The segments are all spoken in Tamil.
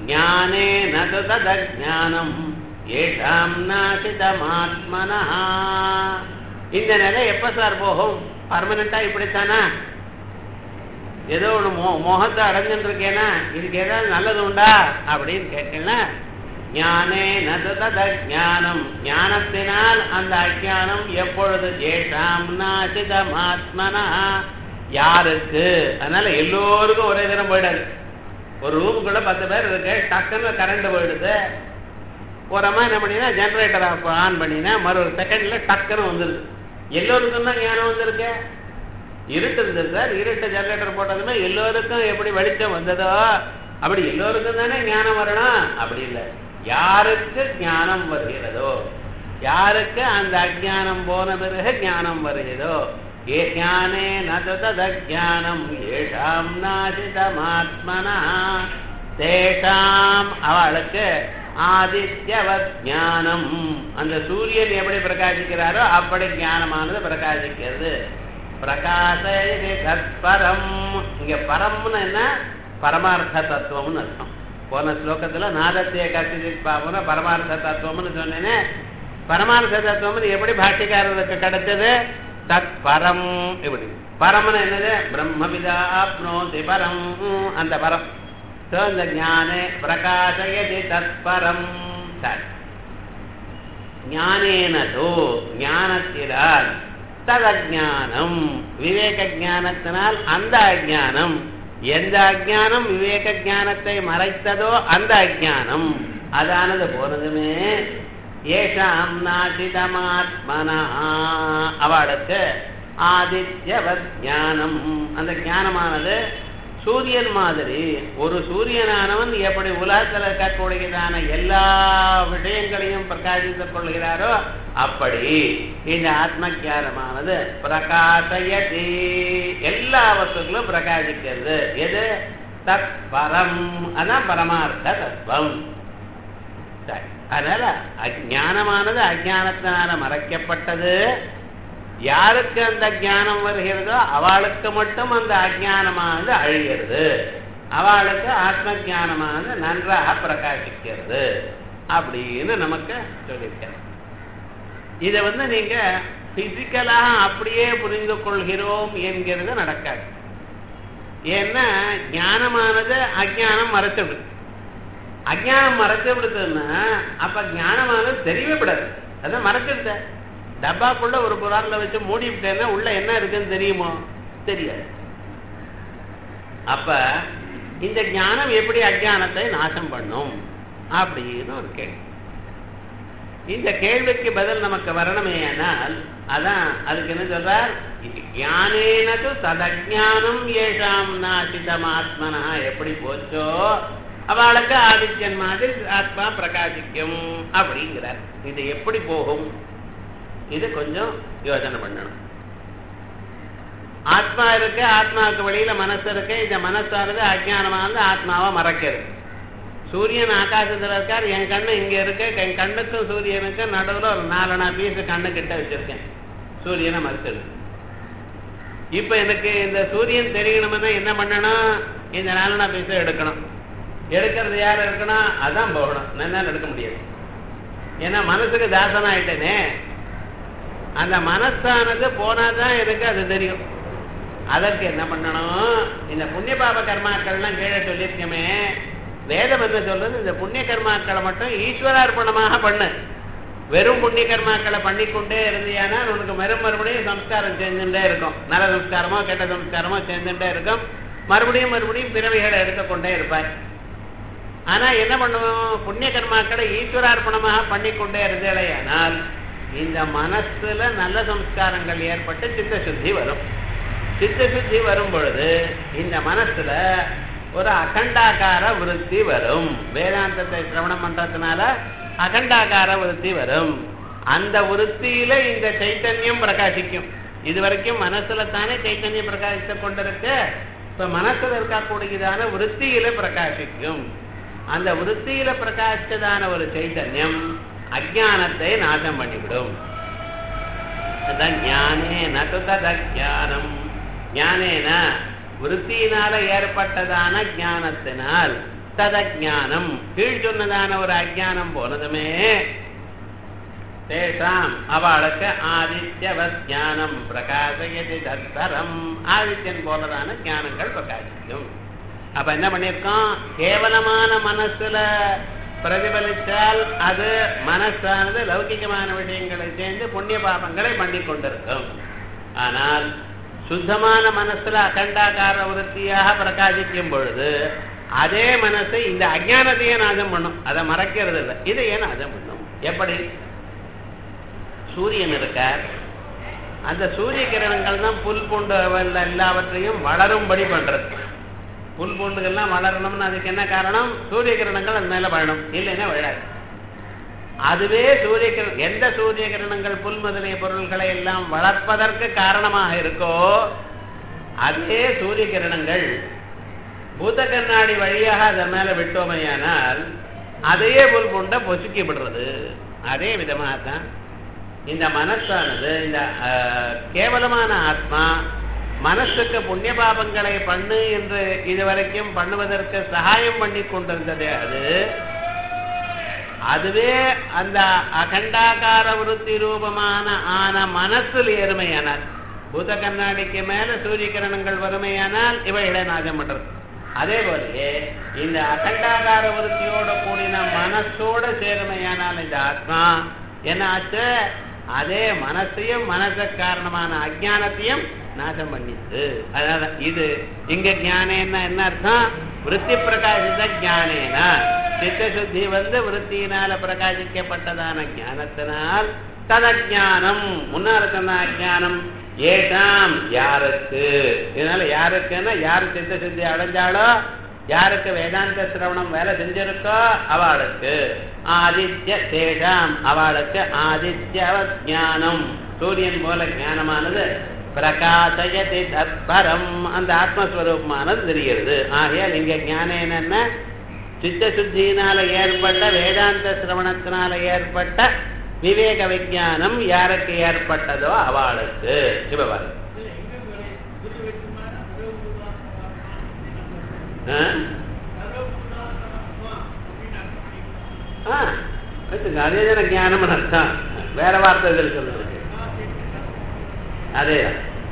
ஞானே நது ததஜானம் ஏஷாம் நாசிதமாத்மனா இந்த நிலை எப்ப சார் போகும் பர்மனண்டா இப்படித்தானா ஏதோ ஒண்ணு மோ மோகத்தை அடைஞ்சுட்டு இருக்கேனா இதுக்கு ஏதாவது நல்லது உண்டா அப்படின்னு கேட்கலாம் ஞானே நது ததஜானம் ஞானத்தினால் அந்த அஜானம் எப்பொழுது ஏஷாம் நாசிதமாத்மனா யாருக்கு அதனால எல்லோருக்கும் ஒரே தினம் போயிடாது ஒரு ரூமுக்குள்ள பத்து பேர் இருக்கு டக்குன்னு கரண்ட் போயிடுது ஒரு அம்மா என்ன பண்ணினா ஜென்ரேட்டர் ஆன் பண்ணினா மறு ஒரு செகண்ட்ல டக்குன்னு வந்துருது எல்லோருக்கும் தான் ஞானம் வந்திருக்கு இருட்டு இருந்தது சார் இருட்டு ஜென்ரேட்டர் போட்டதுமே எல்லோருக்கும் எப்படி வெளிச்சம் வந்ததோ அப்படி எல்லோருக்கும் தானே ஞானம் வரணும் அப்படி இல்லை யாருக்கு ஞானம் வருகிறதோ யாருக்கு அந்த அஜானம் போன பிறகு ஞானம் வருகிறதோ ஏ ஞானே நததஜானம் ஏஷாம் நாசிதமாத்மனா தேஷாம் அவளுக்கு ஆதித்யவத் ஞானம் அந்த சூரியன் எப்படி பிரகாசிக்கிறாரோ அப்படி ஞானமானது பிரகாசிக்கிறது பிரகாச தத்பரம் இங்க பரம்னு என்ன பரமார்த்த தத்துவம்னு அர்த்தம் போன ஸ்லோகத்துல நாதத்திய கத்திப்பாபுன பரமார்த்த தத்துவம்னு சொன்னேனே பரமார்த்த தத்துவம் எப்படி பாஷ்யக்காரருக்கு கிடைச்சது தத் பரம் இப்படி பரம்னு என்னது பிரம்மவிதா ஆப்னோதி பரம் அந்த பரம் So, இந்த ஞானே பிரகாசயதி தத்பரம் சரி ஞானேனதோ ஞானத்தினால் ததஜானம் விவேக ஞானத்தினால் அந்த அஜானம் எந்த அஜானம் விவேக ஞானத்தை மறைத்ததோ அந்த அஜானம் அதானது போனதுமே ஏஷாம் நாசிதமாத்மனா அவளுக்கு ஆதித்யவத் ஞானம் அந்த ஞானமானது சூரியன் மாதிரி ஒரு சூரியனானவன் எப்படி உலகத்தில் இருக்கக்கூடியதான எல்லா விஷயங்களையும் பிரகாசித்துக் கொள்கிறாரோ அப்படி இந்த ஆத்ம ஜானமானது பிரகாசயதி எல்லா வஸ்துக்களும் பிரகாசிக்கிறது எது தத் பரம் அதான் பரமார்த்த தத்துவம் சரி அதனால அஜானமானது அஜானத்தினால மறைக்கப்பட்டது யாருக்கு அந்த ஞானம் வருகிறதோ அவளுக்கு மட்டும் அந்த அஜானமானது அழிகிறது அவளுக்கு ஆத்ம ஜானமானது நன்றாக பிரகாசிக்கிறது அப்படின்னு நமக்கு சொல்லியிருக்கிறது இதை வந்து நீங்க பிசிக்கலாக அப்படியே புரிந்து கொள்கிறோம் என்கிறது நடக்காது ஏன்னா ஞானமானது அஜானம் மறைச்சுவிடுது அஜானம் மறைச்சு விடுதுன்னா அப்ப ஞானமானது தெரியவே விடாது அதான் மறைச்சிருந்த டப்பாக்குள்ள ஒரு பொருளை வச்சு மூடி விட்டேன்னா உள்ள என்ன இருக்குன்னு தெரியுமோ தெரியாது அப்ப இந்த ஞானம் எப்படி அஜானத்தை நாசம் பண்ணும் அப்படின்னு ஒரு கேள்வி இந்த கேள்விக்கு பதில் நமக்கு வரணுமே ஆனால் அதான் அதுக்கு என்ன சொல்றார் ஞானேனது ததஜானம் ஏஷாம் நாசிதம் ஆத்மனா எப்படி போச்சோ அவளுக்கு ஆதித்யன் மாதிரி ஆத்மா பிரகாசிக்கும் அப்படிங்கிறார் இது எப்படி போகும் இது கொஞ்சம் யோசனை பண்ணணும் ஆத்மா இருக்கு ஆத்மாவுக்கு வெளியில மனசு இருக்கு இந்த மனசானது அஜானமானது ஆத்மாவை மறக்கிறது சூரியன் ஆகாசத்துல இருக்கார் என் கண்ணு இங்க இருக்கு என் கண்ணுக்கும் சூரியனுக்கும் நடுவில் ஒரு நாலனா பீஸ் கண்ணு கிட்ட வச்சிருக்கேன் சூரியனை மறுத்துடு இப்ப எனக்கு இந்த சூரியன் தெரியணும்னா என்ன பண்ணணும் இந்த நாலனா பீஸை எடுக்கணும் எடுக்கிறது யார் இருக்கணும் அதான் போகணும் நான் எடுக்க முடியாது ஏன்னா மனசுக்கு தாசனம் ஆயிட்டேனே அந்த மனசானது போனாதான் எனக்கு அது தெரியும் அதற்கு என்ன பண்ணணும் இந்த புண்ணிய பாப கர்மாக்கள்லாம் கீழே சொல்லியிருக்கமே வேதம் என்ன சொல்றது இந்த புண்ணிய கர்மாக்களை மட்டும் ஈஸ்வரார்ப்பணமாக பண்ணு வெறும் புண்ணிய கர்மாக்களை பண்ணிக்கொண்டே இருந்தியானா உனக்கு மறும் மறுபடியும் சம்ஸ்காரம் செஞ்சுட்டே இருக்கும் நல்ல சம்ஸ்காரமோ கெட்ட சம்ஸ்காரமோ செஞ்சுட்டே இருக்கும் மறுபடியும் மறுபடியும் பிறவிகளை எடுத்துக்கொண்டே இருப்பாய் ஆனா என்ன பண்ணுவோம் புண்ணிய கர்மாக்களை ஈஸ்வரார்ப்பணமாக பண்ணிக்கொண்டே இருந்தேலையானால் இந்த மனசுல நல்ல சம்ஸ்காரங்கள் ஏற்பட்டு சித்த சுத்தி வரும் சித்த சுத்தி வரும் பொழுது இந்த மனசுல ஒரு அகண்டாகார விருத்தி வரும் வேதாந்தத்தை சிரவணம் பண்றதுனால அகண்டாகார விருத்தி வரும் அந்த விருத்தியில இந்த சைத்தன்யம் பிரகாசிக்கும் இது வரைக்கும் மனசுல தானே சைத்தன்யம் பிரகாசித்துக் கொண்டிருக்கு இப்ப மனசுல இருக்கக்கூடியதான விருத்தியில பிரகாசிக்கும் அந்த விருத்தியில பிரகாசித்ததான ஒரு சைத்தன்யம் அஜானத்தை நாசம் பண்ணிவிடும் அதான் ஞானே நதுதஜானம் ஞானேன விருத்தியினால ஏற்பட்டதான ஞானத்தினால் ததஜானம் கீழ் சொன்னதான ஒரு அஜானம் போனதுமே தேசாம் அவளுக்கு ஆதித்யவத் ஞானம் பிரகாசயதி தத்தரம் ஆதித்யன் போலதான ஞானங்கள் பிரகாசிக்கும் அப்ப என்ன பண்ணியிருக்கோம் கேவலமான மனசுல பிரதிபலித்தால் அது மனசானது லௌகிகமான விஷயங்களை சேர்ந்து புண்ணிய பாபங்களை பண்ணி கொண்டிருக்கும் ஆனால் சுத்தமான மனசுல அகண்டாகார விருத்தியாக பிரகாசிக்கும் பொழுது அதே மனசு இந்த அஜானத்தையே நாசம் பண்ணும் அதை மறைக்கிறது இல்லை இதையே நாசம் பண்ணும் எப்படி சூரியன் இருக்கார் அந்த சூரிய கிரணங்கள் தான் புல் பூண்டு எல்லாவற்றையும் வளரும்படி பண்றது புல் பூண்டுகள்லாம் வளரணும்னு அதுக்கு என்ன காரணம் சூரிய கிரணங்கள் அது மேல விழணும் இல்லைன்னா விழாது அதுவே சூரிய கிரணம் எந்த சூரிய கிரணங்கள் புல் முதலிய பொருள்களை எல்லாம் வளர்ப்பதற்கு காரணமாக இருக்கோ அதே சூரிய கிரணங்கள் பூத கண்ணாடி வழியாக அதன் மேல விட்டோமையானால் அதையே புல் பூண்டை பொசுக்கி விடுறது அதே விதமாக தான் இந்த மனசானது இந்த கேவலமான ஆத்மா மனசுக்கு புண்ணிய பாபங்களை பண்ணு என்று இதுவரைக்கும் பண்ணுவதற்கு சகாயம் பண்ணி கொண்டிருந்தது அது அதுவே அந்த அகண்டாகார விருத்தி ரூபமான ஆன மனசில் ஏறுமையானால் பூத கண்ணாடிக்கு மேல சூரிய கிரணங்கள் வறுமையானால் இவைகளை நாசம் பண்றது அதே போலயே இந்த அகண்டாகார விருத்தியோட கூடின மனசோட சேருமையானால் இந்த ஆத்மா என்ன ஆச்சு அதே மனசையும் மனச காரணமான அஜானத்தையும் நாசம் பண்ணிச்சு அதனால இது இங்க ஞானேன்னா என்ன அர்த்தம் விருத்தி பிரகாசித்த ஞானேன சித்த சுத்தி வந்து விருத்தியினால பிரகாசிக்கப்பட்டதான ஞானத்தினால் ததஜானம் முன்னால சொன்ன அஜானம் ஏஷாம் யாருக்கு இதனால யாருக்குன்னா யாரு சித்த சுத்தி அடைஞ்சாலோ யாருக்கு வேதாந்த சிரவணம் வேலை செஞ்சிருக்கோ அவளுக்கு ஆதித்ய சேஷாம் அவளுக்கு ஆதித்ய ஞானம் சூரியன் போல ஞானமானது பிரகாசயதி தத்பரம் அந்த ஆத்மஸ்வரூபமானது தெரிகிறது ஆகையால் இங்க ஞானம் என்னன்னா சித்த சுத்தியினால ஏற்பட்ட வேதாந்த சிரவணத்தினால ஏற்பட்ட விவேக விஜானம் யாருக்கு ஏற்பட்டதோ அவளுக்கு சிவபாரு அதே தானே ஞானம் அர்த்தம் வேற வார்த்தைகள் சொல்றது அதே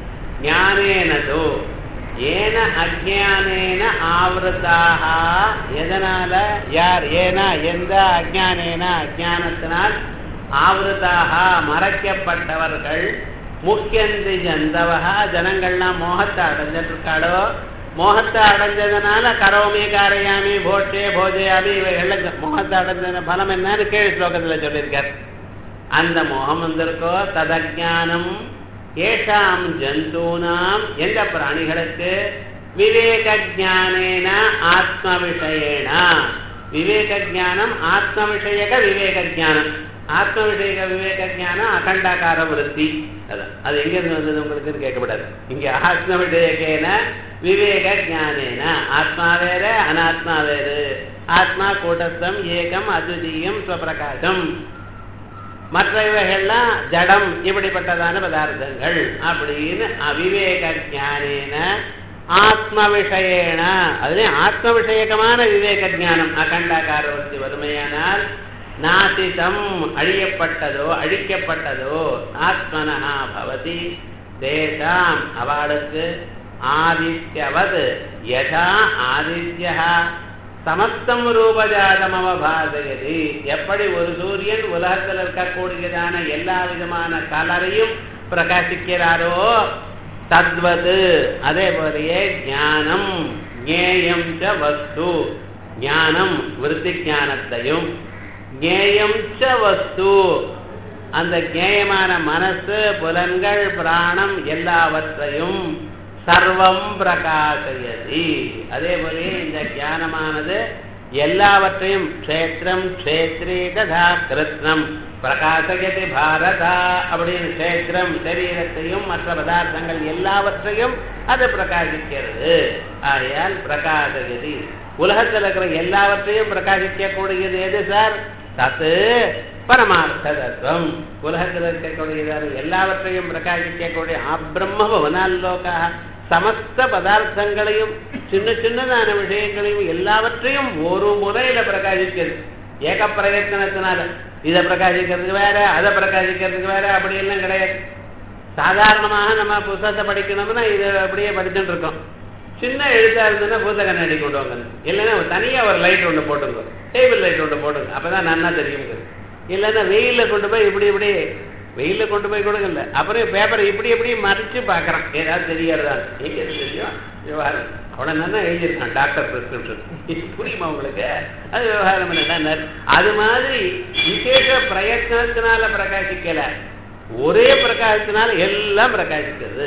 ஞானேனதோ ஏன அஜானேன ஆவருத்தாக எதனால யார் ஏனா எந்த அஜானேன அஜானத்தினால் ஆவருத்தாக மறைக்கப்பட்டவர்கள் முக்கியந்தி ஜந்தவகா ஜனங்கள்லாம் மோகத்தை அடைஞ்சிட்டு இருக்காளோ மோகத்தை அடைஞ்சதுனால கரோமி காரையாமி போட்டே போஜையாமி இவைகள்ல மோகத்தை அடைஞ்ச பலம் என்னன்னு கீழ் ஸ்லோகத்துல சொல்லியிருக்கார் அந்த மோகம் வந்திருக்கோ ததஜானம் ஏஷாம் ஜந்தூனாம் எந்த பிராணிகளுக்கு விவேக ஜானேன ஆத்ம விஷயேன விவேக ஜானம் ஆத்ம விஷயக விவேக ஜானம் ஆத்ம விஷயக விவேக ஜானம் அகண்டாகார விருத்தி அதான் அது எங்க இருந்து வந்தது உங்களுக்கு கேட்கப்படாது இங்க ஆத்ம விஷயகேன விவேக ஜானேன ஆத்மா வேற அனாத்மா வேறு ஆத்மா கூட்டஸ்தம் ஏகம் அத்விதீயம் ஸ்வபிரகாசம் மற்றவைகள்லாம் ஜடம் இப்படிப்பட்டதான பதார்த்தங்கள் அப்படின்னு அவிவேக ஜானேன ஆத்ம விஷயேன அதுலேயும் ஆத்ம விஷயகமான விவேக ஜானம் அகண்டாகாரவர்த்தி வறுமையானால் நாசிதம் அழியப்பட்டதோ அழிக்கப்பட்டதோ ஆத்மனஹா பவதி தேசாம் அவளுக்கு ஆதித்யவது யதா ஆதித்யா சமஸ்தம் ரூபஜாதம் அவபாசயதி எப்படி ஒரு சூரியன் உலகத்தில் இருக்கக்கூடியதான எல்லா விதமான கலரையும் பிரகாசிக்கிறாரோ தத்வது அதே போலயே ஞானம் ஞேயம் ச வஸ்து ஞானம் விருத்தி ஞானத்தையும் ஞேயம் ச வஸ்து அந்த ஞேயமான மனசு புலன்கள் பிராணம் எல்லாவற்றையும் சர்வம் பிரகாசயதி அதே போலயே இந்த ஞானமானது எல்லாவற்றையும் க்ஷேத்திரம் க்ஷேத்ரி ததா கிருத்னம் பிரகாசயதி பாரதா அப்படின்னு க்ஷேத்திரம் சரீரத்தையும் மற்ற பதார்த்தங்கள் எல்லாவற்றையும் அது பிரகாசிக்கிறது ஆகையால் பிரகாசயதி உலகத்தில் இருக்கிற எல்லாவற்றையும் பிரகாசிக்கக்கூடியது எது சார் தத்து பரமார்த்த தத்துவம் உலகத்தில் இருக்கக்கூடியதான எல்லாவற்றையும் பிரகாசிக்கக்கூடிய அப்ரம்ம பவனால்லோகா சமஸ்த பதார்த்தங்களையும் சின்ன சின்னதான விஷயங்களையும் எல்லாவற்றையும் ஒரு முறையில பிரகாசிக்கிறது ஏக பிரயத்தனத்தினால இதை பிரகாசிக்கிறதுக்கு வேற அதை பிரகாசிக்கிறதுக்கு வேற அப்படி எல்லாம் கிடையாது சாதாரணமாக நம்ம புத்தகத்தை படிக்கணும்னா இது அப்படியே படிச்சுட்டு இருக்கோம் சின்ன எழுத்தா இருந்ததுன்னா பூத்த கண்ணாடி கொண்டு வாங்க இல்லைன்னா தனியா ஒரு லைட் ஒன்று போட்டுங்க டேபிள் லைட் ஒன்று போடுங்க அப்பதான் நன்னா தெரியும் இல்லைன்னா வெயில்ல கொண்டு போய் இப்படி இப்படி வெயில்ல கொண்டு போய் கொடுங்கல்ல அப்புறம் பேப்பரை இப்படி இப்படி மறைச்சு பார்க்கறான் ஏதாவது தெரியறதா எங்க இருந்து தெரியும் விவகாரம் அவனை நல்லா எழுதியிருக்கான் டாக்டர் பிரிஸ்கிரிப்ஷன் புரியுமா உங்களுக்கு அது விவகாரம் என்ன அது மாதிரி விசேஷ பிரயத்னத்தினால பிரகாசிக்கல ஒரே பிரகாசத்தினால எல்லாம் பிரகாசிக்கிறது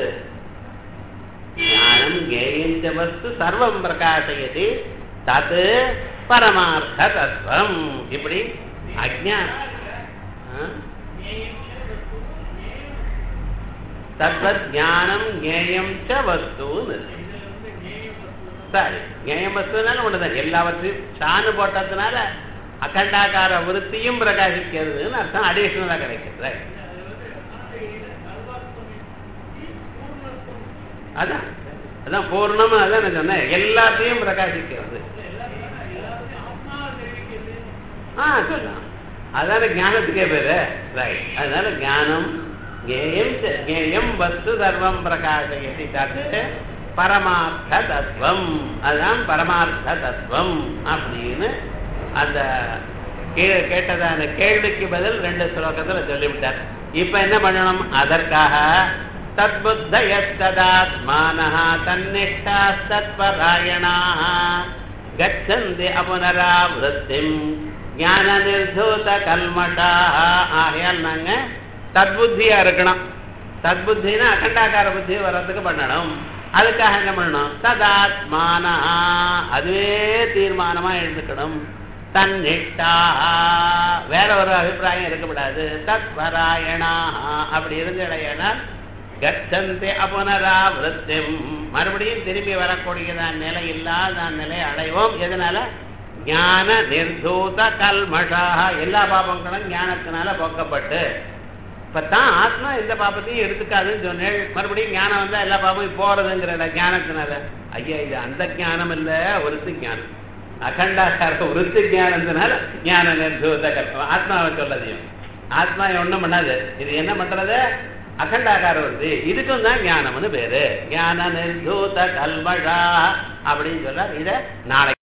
ஞானம் கேயஞ்ச வஸ்து சர்வம் பிரகாசயதி தத் பரமார்த்த தத்துவம் இப்படி அஜ்ஞான தத்வத் ஞானம் ஞேயம் ச வஸ்துன்னு சரி ஞேயம் வஸ்துனால ஒண்ணுதான் எல்லாவற்றையும் சாணு போட்டதுனால அகண்டாகார விருத்தியும் பிரகாசிக்கிறதுன்னு அர்த்தம் அடிஷனலா கிடைக்கிறது Right. அதான் அதான் பூர்ணமா அதான் நான் சொன்னேன் எல்லாத்தையும் பிரகாசிக்கிறது ஆ சொல்லலாம் அதான ஞானத்துக்கே பேரு ரைட் அதனால ஞானம் ஞேயம் ச- ஞேயம் வஸ்து சர்வம் பிரகாசயதி தத்து பரமார்த்த தத்துவம் அதுதான் பரமார்த்த தத்துவம் அப்படின்னு அந்த கே- கேட்டதான கேள்விக்கு பதில் ரெண்டு ஸ்லோகத்துல சொல்லிவிட்டார் இப்ப என்ன பண்ணணும் அதற்காக தத்புத்தயஸ்ததாத்மானः தன்னிஷ்டாஸ்தத்பராயணாः கச்சந்தி அபுனராவృத்திம் ஞான நிர்தூத கல்மஷாக ஆகையால் நாங்க தத்புத்தியா இருக்கணும் தத்புத்தினா அகண்டாக்கார புத்தி வர்றதுக்கு பண்ணணும் அதுக்காக என்ன பண்ணணும் ததாத்மானா அதுவே தீர்மானமா எழுந்துக்கணும் தன்னிஷ்டா வேற ஒரு அபிப்பிராயம் இருக்கக்கூடாது தத்வராயணா அப்படி இருந்தடையானால் கச்சந்தி அபுனராவృத்திம் மறுபடியும் திரும்பி வரக்கூடியதான் நிலை இல்லாத நிலை அடைவோம் எதனால ஞான நிர்தூத கல்மஷாக எல்லா பாபங்களும் ஞானத்தினால போக்கப்பட்டு இப்பதான் ஆத்மா எந்த பாபத்தையும் எடுத்துக்காதுன்னு சொன்னேன் மறுபடியும் ஞானம் வந்தா எல்லா பாபமும் போறதுங்கிற ஞானத்தினால ஐயா இது அந்த ஞானம் இல்ல ஒருத்து ஞானம் அகண்டாக்கார விருத்தி ஞானத்தினால ஞான நிர்தூத கல்பம் ஆத்மாவை சொல்லதையும் ஆத்மா ஒண்ணும் பண்ணாது இது என்ன பண்றது அகண்டாகார வருது இதுக்கும் தான் ஞானம்னு பேரு ஞான நிர்தூத கல்மஷா அப்படின்னு சொல்ல இத நாளை